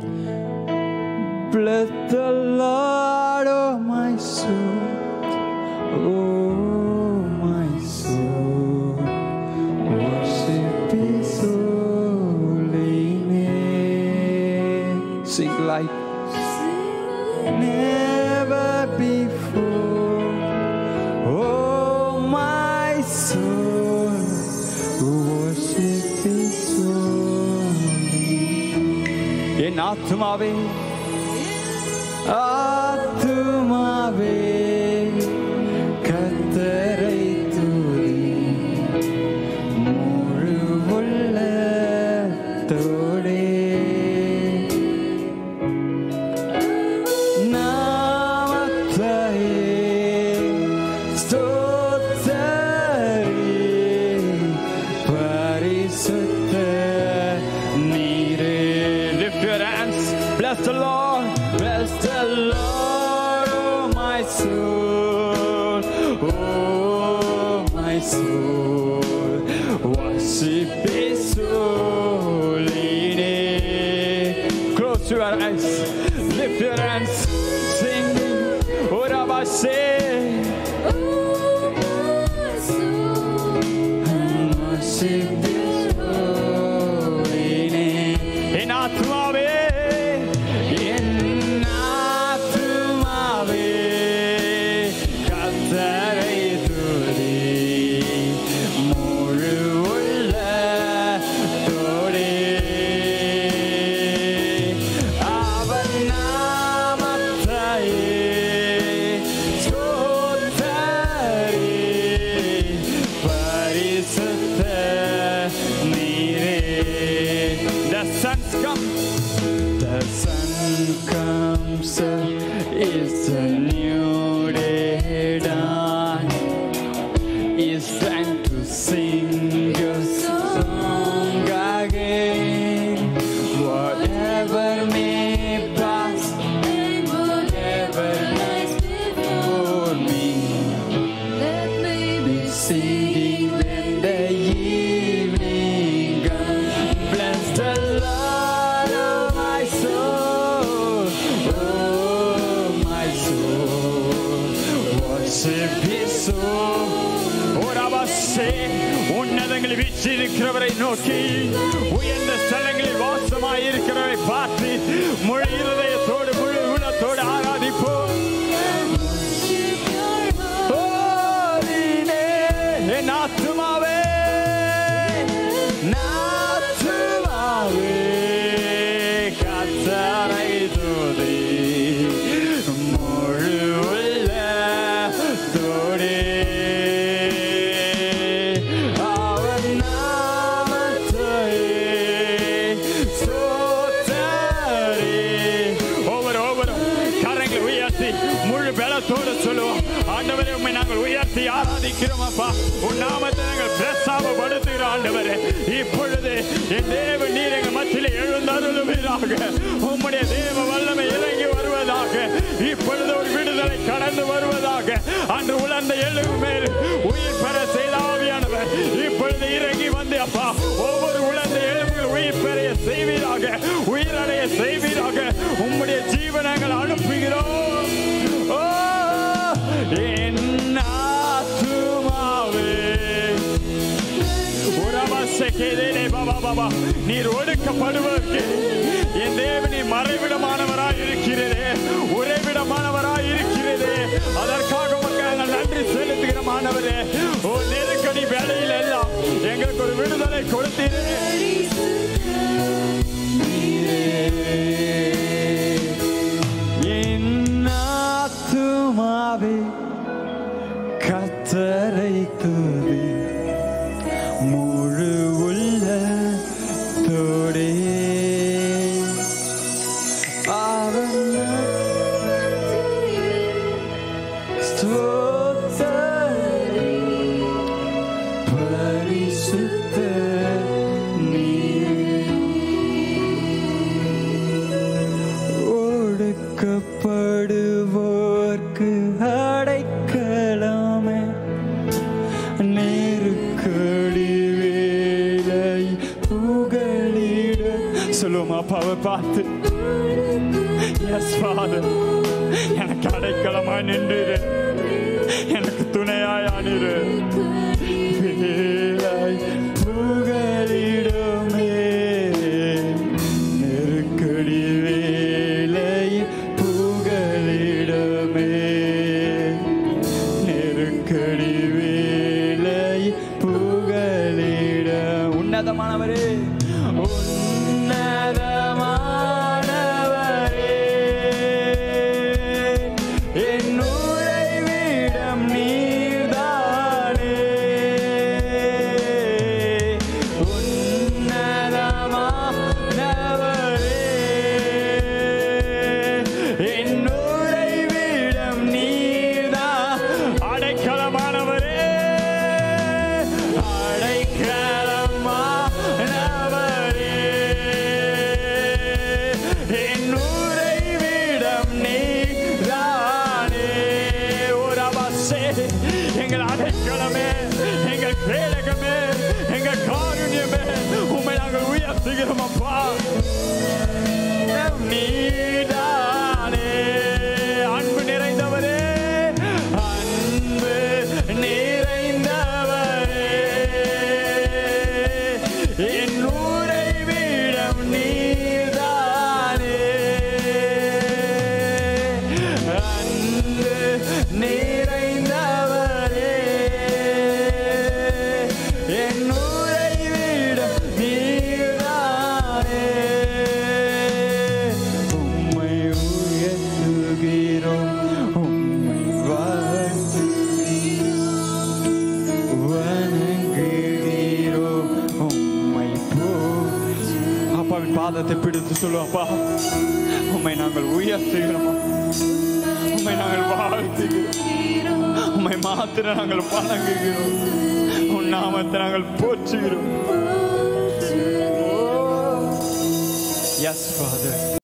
Bless the Lord, oh my soul. Oh, my soul. Worship His holy name. Sing like never before. Oh, my soul. Worship His holy என் ஆத்மாவே ஆத்துமாவே கத்தரை துதி முழு உள்ளத்தோடே நாமத்தையே ஸ்தோத்தரி பரிசுத்த நீரே lift your hands bless the Lord bless the Lord oh my soul oh my soul worship His holy name close your eyes lift your hands sing ora bashe worship His holy name என் ஆத்மாவே என் ஆத்மாவே கத்தரை துதி முழு உள்ளத்தோடே அவன் நாமத்தையே ஸ்தோத்தரி பரிசுத்த நீரே The sun's come The sun comes up, it's a new day dawn. It's time to sing your song again. Whatever may pass, whatever lies before me. Be singing when the evening comes. Bless the Lord, oh my soul, oh my soul. Worship His soul. ஓராபாசே, உன்னதங்களில் வீற்றிருக்கிறவரை நோக்கி உயர்ந்த ஸ்தலங்களில் வாசமாயிருக்கிறவரை பார்த்து முழு இருதயத்தோடு முழு உள்ளத்தோடு ஆராதிப்போம் ஓரினே, என் ஆத்துமாவே, நாத்துமாவே, கர்த்தரை துதி. முழு உள்ளத்தோடே. அவர் நாமத்தையே ஸ்தோத்தரி. ஒவ்வொரு ஒவ்வொரு கரங்களை உயர்த்தி முழு பலத்தோடு சொல்லுவோம் ஆண்டவரே உண்மை நாங்கள் உயர்த்தி ஆராதிக்கிறோம் அப்பா உன் நாமத்தை நாங்கள் பிரசாபப்படுத்துகிறோம் ஆண்டவரே இப்பொழுது என் தேவ நீர் எங்கள் மத்தியிலே எழுந்தருளுவீராக உம்முடைய தேவ வல்லமை இறங்கி வருவதாக இப்பொழுது ஒரு விடுதலை கடந்து வருவதாக அன்று உலர்ந்த எலும்பு மேல் உயிர் பெற செய்த ஆவியானவர் இப்பொழுது இறங்கி வந்து அப்பா ஒவ்வொரு உலர்ந்த எலும்புகள் உயிர் பெற செய்வீராக உயிரடைய செய்வீராக உம்முடைய ஜீவனங்கள் அனுப்புகிறோம் ஓ, என் ஆத்துமாவே உறவசைக்கிறேனே பாபா பாபா நீர் ஒடுக்கப்படுவதற்கு என் தேவனி மறைவிடமானவராய் இருக்கிறதே உறைவிடமானவராய் இருக்கிறதே அதற்காக உமக்கு நாங்கள் நன்றி செலுத்துகிற மாணவரே ஓ நெருக்கடி வேலையில் எல்லாம் எங்களுக்கு ஒரு விடுதலை கொடுத்தீரே என் ஆத்துமாவே கத்தரை துதி முழு உள்ளத்தோடே அவன் ஸ்தோத்தரி பரிசுத்த நீரே எஸ் ஃபாதர் எனக்கு அடைக்கலமாய் நின்று எனக்கு துணையாய் ஆனிரு வேலாய் புகலிடமே நெருக்கடி வேலை புகலிடமே நெருக்கடி வேலை புகலிட உன்னதமானவரே உன்னதமானவரே என் உறைவிடம் நீர்தானே உன்னதமானவரே என் உறைவிடம் நீர்தான் அடைக்கலமானவரே அடைக்கலமானவரே என் உறைவிடம் நீர்தானே ஒரு அவசே எங்கள் அடைக்கலமே எங்கள் கேடகமே எங்கள் காருண்யமே உண்மை நாங்கள் உயர்த்துகிறோம் அப்பா நீதானே அன்பு நிறைந்தவரே அன்பு நிறைந்தவரே என் உறைவிடம் நீதானே அன்பு நிறைந்தவரே என் உறைவிடம் நீதானே உம்மை உயர்த்துகிறோம் உம்மை வாழ்த்துகிறோம் வணங்குகிறோம் உம்மை போ அப்பாவின் பாதத்தை பிடித்து சொல்லுவோம் அப்பா உம்மை நாங்கள் உயர்த்துகிறோம் உம்மை நாங்கள் வாழ்த்துகிறோம் உம்மை மாத்திர நாங்கள் வணங்குகிறோம் உன் நாமத்தை நாங்கள் போற்றுகிறோம் எஸ் ஃபாதர்